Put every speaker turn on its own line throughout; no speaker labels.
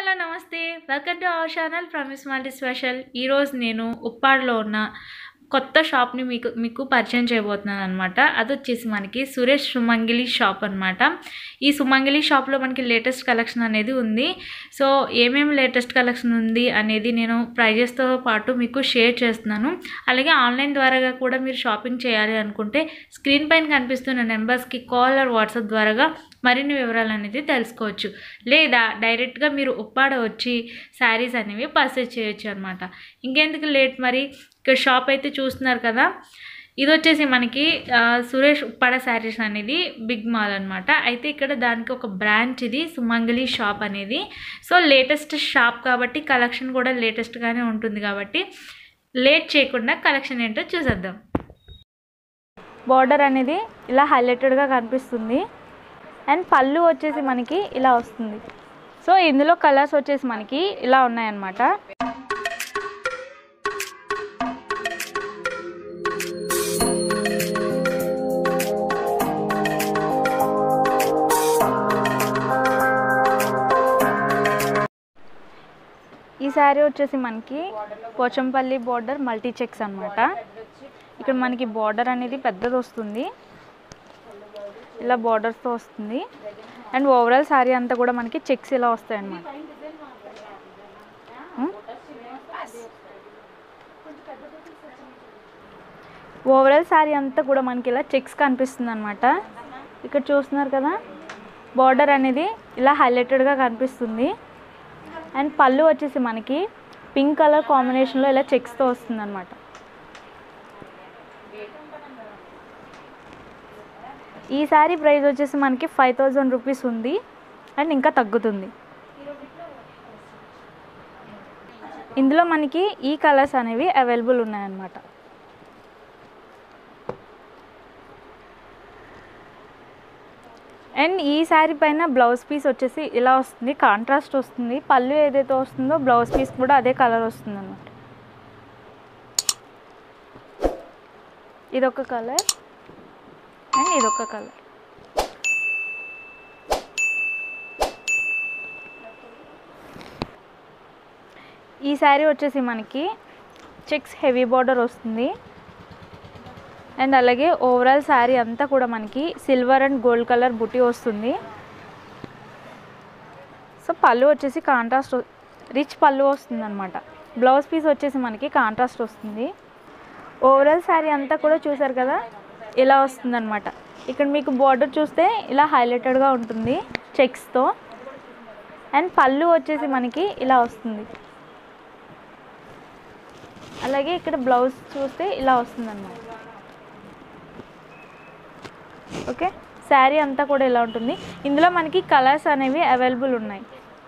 hello namaste welcome to our channel promise multi special ఈరోజు నేను ఉప్పాడులో ఉన్న కొత్త షాప్ని మీకు మీకు పరిచయం చేయబోతున్నాను అనమాట అది వచ్చేసి మనకి సురేష్ సుమంగిలి షాప్ అనమాట ఈ సుమంగిలి షాప్లో మనకి లేటెస్ట్ కలెక్షన్ అనేది ఉంది సో ఏమేమి లేటెస్ట్ కలెక్షన్ ఉంది అనేది నేను ప్రైజెస్తో పాటు మీకు షేర్ చేస్తున్నాను అలాగే ఆన్లైన్ ద్వారా కూడా మీరు షాపింగ్ చేయాలి అనుకుంటే స్క్రీన్ పైన కనిపిస్తున్న నెంబర్స్కి కాల్ ఆర్ వాట్సాప్ ద్వారాగా మరిన్ని వివరాలు అనేది తెలుసుకోవచ్చు లేదా డైరెక్ట్గా మీరు ఉప్పాడ వచ్చి శారీస్ అనేవి పర్చేజ్ చేయొచ్చు అనమాట ఇంకెందుకు లేట్ మరి ఇక్కడ షాప్ అయితే చూస్తున్నారు కదా ఇది వచ్చేసి మనకి ఆ, సురేష్ ఉప్పాడ శారీస్ అనేది బిగ్ మాల్ అనమాట అయితే ఇక్కడ దానికి ఒక బ్రాంచ్ ఇది సుమంగళి షాప్ అనేది సో లేటెస్ట్ షాప్ కాబట్టి కలెక్షన్ కూడా లేటెస్ట్గానే ఉంటుంది కాబట్టి లేట్ చేయకుండా కలెక్షన్ ఏంటో చూసేద్దాం బార్డర్ అనేది ఇలా హైలైటెడ్గా కనిపిస్తుంది అండ్ పళ్ళు వచ్చేసి మనకి ఇలా వస్తుంది సో ఇందులో కలర్స్ వచ్చేసి మనకి ఇలా ఉన్నాయన్నమాట ఈ శారీ వచ్చేసి మనకి పోచంపల్లి బార్డర్ మల్టీ చెక్స్ అనమాట ఇక్కడ మనకి బార్డర్ అనేది పెద్దది వస్తుంది ఇలా బార్డర్స్తో వస్తుంది అండ్ ఓవరాల్ శారీ అంతా కూడా మనకి చెక్స్ ఇలా వస్తాయి అన్నమాట ఓవరాల్ శారీ అంతా కూడా మనకి ఇలా చెక్స్ కనిపిస్తుంది అనమాట ఇక్కడ చూస్తున్నారు కదా బార్డర్ అనేది ఇలా హైలైటెడ్గా కనిపిస్తుంది అండ్ పళ్ళు వచ్చేసి మనకి పింక్ కలర్ కాంబినేషన్లో ఇలా చెక్స్తో వస్తుంది అనమాట ఈ శారీ ప్రైస్ వచ్చేసి మనకి ఫైవ్ థౌజండ్ రూపీస్ ఉంది అండ్ ఇంకా తగ్గుతుంది ఇందులో మనకి ఈ కలర్స్ అనేవి అవైలబుల్ ఉన్నాయన్నమాట అండ్ ఈ శారీ పైన బ్లౌజ్ పీస్ వచ్చేసి ఇలా వస్తుంది కాంట్రాస్ట్ వస్తుంది పళ్ళు ఏదైతే వస్తుందో బ్లౌజ్ పీస్ కూడా అదే కలర్ వస్తుంది అనమాట ఇదొక కలర్ అండ్ ఇదొక కలర్ ఈ శారీ వచ్చేసి మనకి చెక్స్ హెవీ బార్డర్ వస్తుంది అండ్ అలాగే ఓవరాల్ శారీ అంతా కూడా మనకి సిల్వర్ అండ్ గోల్డ్ కలర్ బుట్టి వస్తుంది సో పళ్ళు వచ్చేసి కాంట్రాస్ట్ రిచ్ పళ్ళు వస్తుంది అనమాట బ్లౌజ్ పీస్ వచ్చేసి మనకి కాంట్రాస్ట్ వస్తుంది ఓవరాల్ శారీ అంతా కూడా చూసారు కదా ఇలా వస్తుంది అనమాట ఇక్కడ మీకు బార్డర్ చూస్తే ఇలా హైలైటెడ్గా ఉంటుంది చెక్స్తో అండ్ పళ్ళు వచ్చేసి మనకి ఇలా వస్తుంది అలాగే ఇక్కడ బ్లౌజ్ చూస్తే ఇలా వస్తుంది అనమాట ఓకే శారీ అంతా కూడా ఇలా ఉంటుంది ఇందులో మనకి కలర్స్ అనేవి అవైలబుల్ ఉన్నాయి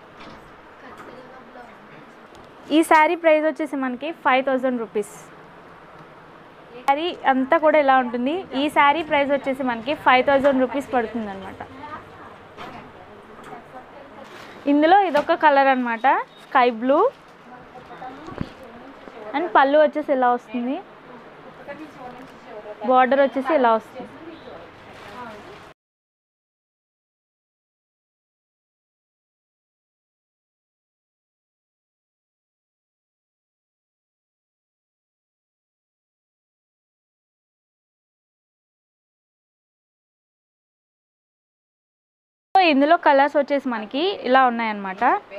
ఈ శారీ ప్రైస్ వచ్చేసి మనకి ఫైవ్ థౌజండ్ రూపీస్ శారీ అంతా కూడా ఇలా ఉంటుంది ఈ శారీ ప్రైస్ వచ్చేసి మనకి ఫైవ్ థౌజండ్ రూపీస్ పడుతుంది అనమాట ఇందులో ఇదొక కలర్ అనమాట స్కై బ్లూ అండ్ పళ్ళు వచ్చేసి ఇలా వస్తుంది బార్డర్ వచ్చేసి ఇలా వస్తుంది సో ఇందులో కలర్స్ వచ్చేసి మనకి ఇలా ఉన్నాయన్నమాట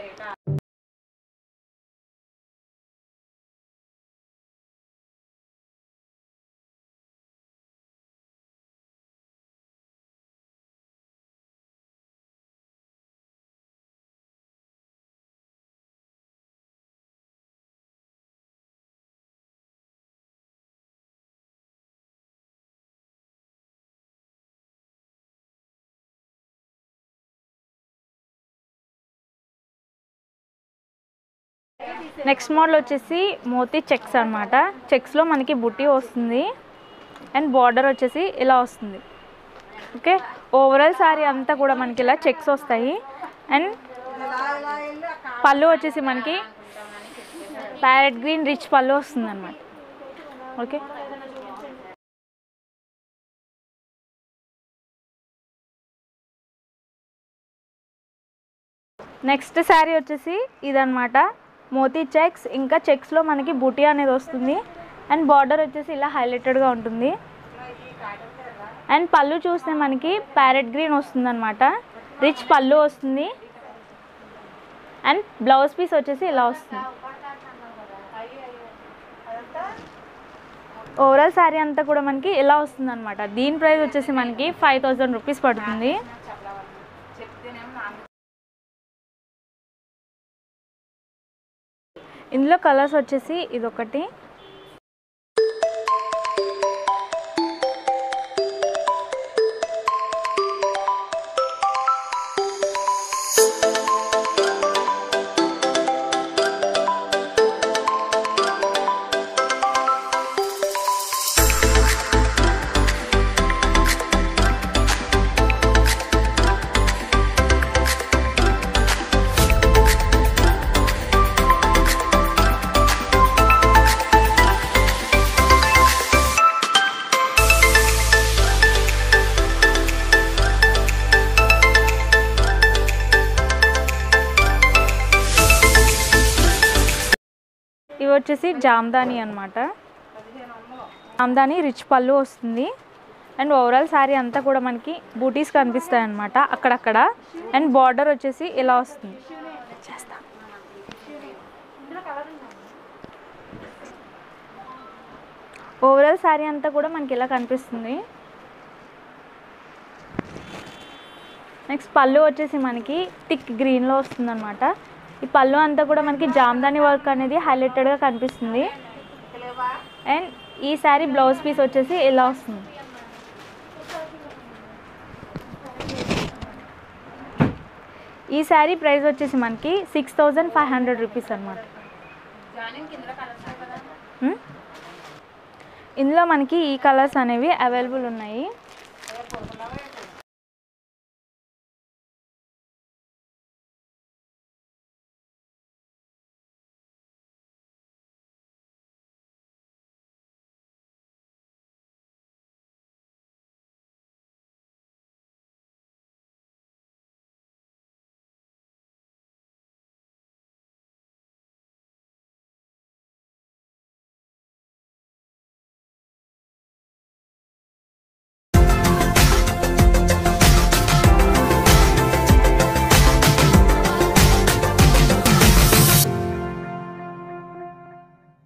నెక్స్ట్ మోడల్ వచ్చేసి మోతీ చెక్స్ అనమాట చెక్స్లో మనకి బుట్టి వస్తుంది అండ్ బార్డర్ వచ్చేసి ఇలా వస్తుంది ఓకే ఓవరాల్ శారీ అంతా కూడా మనకి ఇలా చెక్స్ వస్తాయి అండ్ పళ్ళు వచ్చేసి మనకి ప్యారెట్ గ్రీన్ రిచ్ పళ్ళు వస్తుంది అనమాట ఓకే నెక్స్ట్ శారీ వచ్చేసి ఇదనమాట మోతీ చెక్స్ ఇంకా చెక్స్లో మనకి బుటీ అనేది వస్తుంది అండ్ బార్డర్ వచ్చేసి ఇలా హైలైటెడ్గా ఉంటుంది అండ్ పళ్ళు చూస్తే మనకి ప్యారెట్ గ్రీన్ వస్తుంది అనమాట రిచ్ పళ్ళు వస్తుంది అండ్ బ్లౌజ్ పీస్ వచ్చేసి ఇలా వస్తుంది ఓవరాల్ శారీ అంతా కూడా మనకి ఇలా వస్తుంది అనమాట దీని ప్రైస్ వచ్చేసి మనకి ఫైవ్ థౌజండ్ రూపీస్ పడుతుంది ఇందులో కలర్స్ వచ్చేసి ఇదొకటి ఇవి వచ్చేసి జామ్దాని అనమాట జామ్దాని రిచ్ పళ్ళు వస్తుంది అండ్ ఓవరాల్ శారీ అంతా కూడా మనకి బూటీస్ కనిపిస్తాయి అనమాట అక్కడక్కడ అండ్ బార్డర్ వచ్చేసి ఇలా వస్తుంది చేస్తా ఓవరాల్ శారీ అంతా కూడా మనకి ఇలా కనిపిస్తుంది నెక్స్ట్ పళ్ళు వచ్చేసి మనకి థిక్ గ్రీన్లో వస్తుంది అనమాట ఈ పళ్ళు అంతా కూడా మనకి జామ్దాని వర్క్ అనేది హైలైటెడ్గా కనిపిస్తుంది అండ్ ఈ శారీ బ్లౌజ్ పీస్ వచ్చేసి ఇలా వస్తుంది ఈ శారీ ప్రైస్ వచ్చేసి మనకి six thousand five hundred rupees అనమాట ఇందులో మనకి ఈ కలర్స్ అనేవి అవైలబుల్ ఉన్నాయి